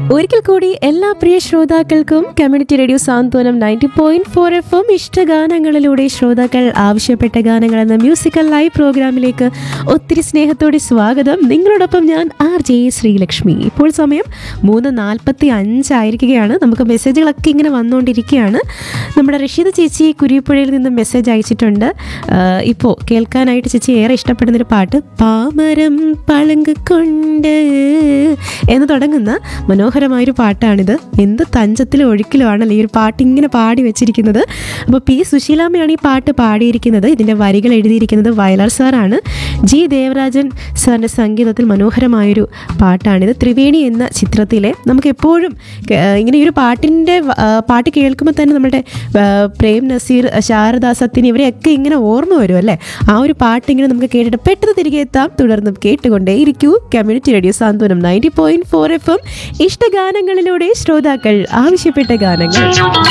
ഒരിക്കൽ കൂടി എല്ലാ പ്രിയ ശ്രോതാക്കൾക്കും community radio Santhwanam ninety point four F M ഇഷ്ടഗാനങ്ങളിലൂടെ ശ്രോതാക്കൾ ആവശ്യപ്പെട്ട ഗാനങ്ങൾ എന്ന മ്യൂസിക്കൽ ലൈവ് പ്രോഗ്രാമിലേക്ക് ഒത്തിരി സ്നേഹത്തോടെ സ്വാഗതം നിങ്ങളോടൊപ്പം ഞാൻ ആർ ജെ ശ്രീലക്ഷ്മി ഇപ്പോൾ സമയം മൂന്ന് നാൽപ്പത്തി അഞ്ചായിരിക്കുകയാണ് നമുക്ക് മെസ്സേജുകളൊക്കെ ഇങ്ങനെ വന്നുകൊണ്ടിരിക്കുകയാണ് നമ്മുടെ റഷീദ് ചേച്ചി കുരിപ്പുഴയിൽ നിന്ന് മെസ്സേജ് അയച്ചിട്ടുണ്ട് ആഹ് ഇപ്പോൾ കേൾക്കാനായിട്ട് ചേച്ചി ഏറെ ഇഷ്ടപ്പെടുന്നൊരു പാട്ട് പാമരം പളുങ്ക് കൊണ്ട് എന്ന് തുടങ്ങുന്ന മനോഹരമായൊരു പാട്ടാണിത് എന്ത് തഞ്ചത്തിലും ഒഴുക്കിലും ആണല്ലോ ഈ ഒരു പാട്ട് ഇങ്ങനെ പാടി വെച്ചിരിക്കുന്നത് അപ്പോൾ പി സുശീലാമ്മയാണ് ഈ പാട്ട് പാടിയിരിക്കുന്നത് ഇതിൻ്റെ വരികൾ എഴുതിയിരിക്കുന്നത് വയലാർ സാറാണ് ജി ദേവരാജൻ സാറിൻ്റെ സംഗീതത്തിൽ മനോഹരമായൊരു പാട്ടാണിത് ത്രിവേണി എന്ന ചിത്രത്തിലെ നമുക്ക് എപ്പോഴും കേ- ഇങ്ങനെ ഈ ഒരു പാട്ടിൻ്റെ വ- ആ, പാട്ട് കേൾക്കുമ്പോൾ തന്നെ നമ്മുടെ ആ, പ്രേം നസീർ ശാരദ സത്യൻ ഇവരെയൊക്കെ ഇങ്ങനെ ഓർമ്മ വരും അല്ലേ ആ ഒരു പാട്ട് ഇങ്ങനെ നമുക്ക് കേട്ടിട്ട് പെട്ടെന്ന് തിരികെ എത്താം തുടർന്നും കേട്ടുകൊണ്ടേ ഇരിക്കൂ community radio Santhwanam ninety point four F M ഇഷ്ടഗാനങ്ങളിലൂടെ ശ്രോതാക്കൾ ആവശ്യപ്പെട്ട ഗാനങ്ങൾ